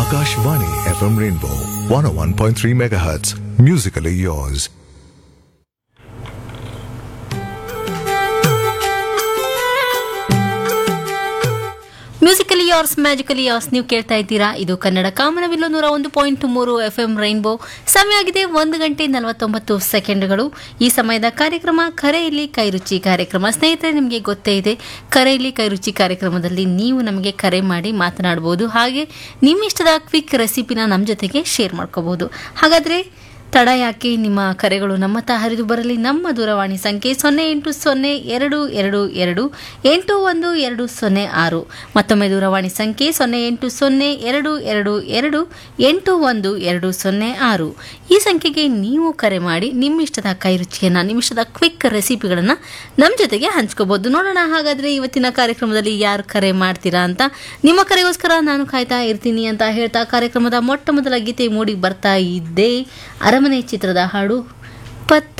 Akashvani FM Rainbow 101.3 MHz. Musically yours. Musically yours magically yours ನೀವು ಕೇಳ್ತಾ ಇದ್ದೀರಾ ಇದು ಕನ್ನಡ ಕಾಮನವಿಲ್ಲು ನೂರ ಒಂದು ಪಾಯಿಂಟ್ ಮೂರು ಎಫ್ ಎಂ ರೈನ್ಬೋ ಸಮಯ ಆಗಿದೆ ಒಂದು ಗಂಟೆ ನಲವತ್ತೊಂಬತ್ತು ಸೆಕೆಂಡ್ಗಳು ಈ ಸಮಯದ ಕಾರ್ಯಕ್ರಮ ಕರೆಯಲ್ಲಿ ಕೈರುಚಿ ಕಾರ್ಯಕ್ರಮ ಸ್ನೇಹಿತರೆ ನಿಮಗೆ ಗೊತ್ತೇ ಇದೆ ಕರೆಯಲ್ಲಿ ಕೈರುಚಿ ಕಾರ್ಯಕ್ರಮದಲ್ಲಿ ನೀವು ನಮಗೆ ಕರೆ ಮಾಡಿ ಮಾತನಾಡಬಹುದು ಹಾಗೆ ನಿಮ್ಮ ಇಷ್ಟದ ಕ್ವಿಕ್ ರೆಸಿಪಿನ ನಮ್ಮ ಜೊತೆಗೆ ಶೇರ್ ಮಾಡ್ಕೋಬಹುದು ಹಾಗಾದರೆ ತಡ ಯಾಕೆ ನಿಮ್ಮ ಕರೆಗಳು ನಮ್ಮತ್ತ ಹರಿದು ಬರಲಿ ನಮ್ಮ ದೂರವಾಣಿ ಸಂಖ್ಯೆ ಸೊನ್ನೆ ಎಂಟು ಸೊನ್ನೆ ಎರಡು ಎರಡು ಎರಡು ಎಂಟು ಒಂದು ಎರಡು ಸೊನ್ನೆ ಆರು ಮತ್ತೊಮ್ಮೆ ದೂರವಾಣಿ ಸಂಖ್ಯೆ ಸೊನ್ನೆ ಎಂಟು ಸೊನ್ನೆ ಎರಡು ಎರಡು ಎರಡು ಎಂಟು ಒಂದು ಎರಡು ಸೊನ್ನೆ ಆರು ಈ ಸಂಖ್ಯೆಗೆ ನೀವು ಕರೆ ಮಾಡಿ ನಿಮ್ಮ ಇಷ್ಟದ ಕೈರುಚಿಯನ್ನು ನಿಮ್ಮ ಇಷ್ಟದ ಕ್ವಿಕ್ ರೆಸಿಪಿಗಳನ್ನು ನಮ್ಮ ಜೊತೆಗೆ ಹಂಚ್ಕೋಬಹುದು ನೋಡೋಣ ಹಾಗಾದರೆ ಇವತ್ತಿನ ಕಾರ್ಯಕ್ರಮದಲ್ಲಿ ಯಾರು ಕರೆ ಮಾಡ್ತೀರಾ ಅಂತ ನಿಮ್ಮ ಕರೆಗೋಸ್ಕರ ನಾನು ಕಾಯ್ತಾ ಇರ್ತೀನಿ ಅಂತ ಹೇಳ್ತಾ ಕಾರ್ಯಕ್ರಮದ ಮೊಟ್ಟ ಮೊದಲ ಗೀತೆ ಮೂಡಿ ಬರ್ತಾ ಇದ್ದೆ ಅರಮನೆ ಚಿತ್ರದ ಹಾಡು ಪತ್